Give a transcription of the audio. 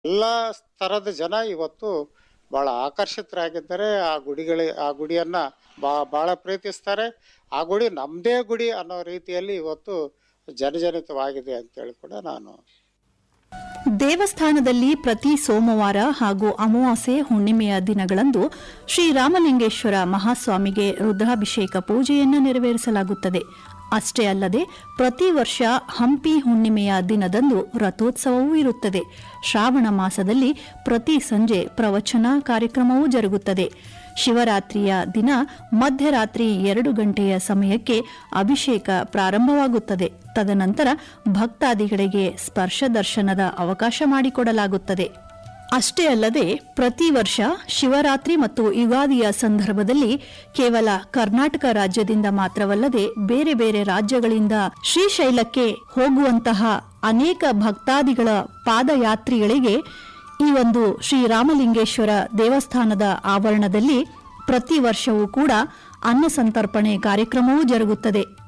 ಎಲ್ಲ ಸ್ತರದ ಜನ ಇವತ್ತು ಬಹಳ ಆಕರ್ಷಿತರಾಗಿದ್ದಾರೆ ಆ ಗುಡಿಗಳ ಆ ಗುಡಿಯನ್ನ ಬಾ ಬಹಳ ಪ್ರೀತಿಸ್ತಾರೆ ಆ ಗುಡಿ ನಮ್ಮದೇ ಗುಡಿ ಅನ್ನೋ ರೀತಿಯಲ್ಲಿ ಇವತ್ತು ಜನಜನಿತವಾಗಿದೆ ಅಂತೇಳಿ ಕೂಡ ನಾನು ದೇವಸ್ಥಾನದಲ್ಲಿ ಪ್ರತಿ ಸೋಮವಾರ ಹಾಗೂ ಅಮಾವಾಸ್ಯೆ ಹುಣ್ಣಿಮೆಯ ದಿನಗಳಂದು ಶ್ರೀರಾಮಲಿಂಗೇಶ್ವರ ಮಹಾಸ್ವಾಮಿಗೆ ರುದ್ರಾಭಿಷೇಕ ಪೂಜೆಯನ್ನು ನೆರವೇರಿಸಲಾಗುತ್ತದೆ ಅಷ್ಟೇ ಅಲ್ಲದೆ ಪ್ರತಿ ವರ್ಷ ಹಂಪಿ ಹುಣ್ಣಿಮೆಯ ದಿನದಂದು ರಥೋತ್ಸವವೂ ಇರುತ್ತದೆ ಶ್ರಾವಣ ಮಾಸದಲ್ಲಿ ಪ್ರತಿ ಸಂಜೆ ಪ್ರವಚನ ಕಾರ್ಯಕ್ರಮವೂ ಜರುಗುತ್ತದೆ ಶಿವರಾತ್ರಿಯ ದಿನ ಮಧ್ಯರಾತ್ರಿ ಎರಡು ಗಂಟೆಯ ಸಮಯಕ್ಕೆ ಅಭಿಷೇಕ ಪ್ರಾರಂಭವಾಗುತ್ತದೆ ತದನಂತರ ಭಕ್ತಾದಿಗಳಿಗೆ ಸ್ಪರ್ಶ ದರ್ಶನದ ಅವಕಾಶ ಮಾಡಿಕೊಡಲಾಗುತ್ತದೆ ಅಷ್ಟೇ ಅಲ್ಲದೆ ಪ್ರತಿ ವರ್ಷ ಶಿವರಾತ್ರಿ ಮತ್ತು ಯುಗಾದಿಯ ಸಂದರ್ಭದಲ್ಲಿ ಕೇವಲ ಕರ್ನಾಟಕ ರಾಜ್ಯದಿಂದ ಮಾತ್ರವಲ್ಲದೆ ಬೇರೆ ಬೇರೆ ರಾಜ್ಯಗಳಿಂದ ಶ್ರೀಶೈಲಕ್ಕೆ ಹೋಗುವಂತಹ ಅನೇಕ ಭಕ್ತಾದಿಗಳ ಪಾದಯಾತ್ರಿಗಳಿಗೆ ಈ ಒಂದು ಶ್ರೀರಾಮಲಿಂಗೇಶ್ವರ ದೇವಸ್ಥಾನದ ಆವರಣದಲ್ಲಿ ಪ್ರತಿ ವರ್ಷವೂ ಕೂಡ ಅನ್ನ ಸಂತರ್ಪಣೆ ಕಾರ್ಯಕ್ರಮವೂ ಜರುಗುತ್ತದೆ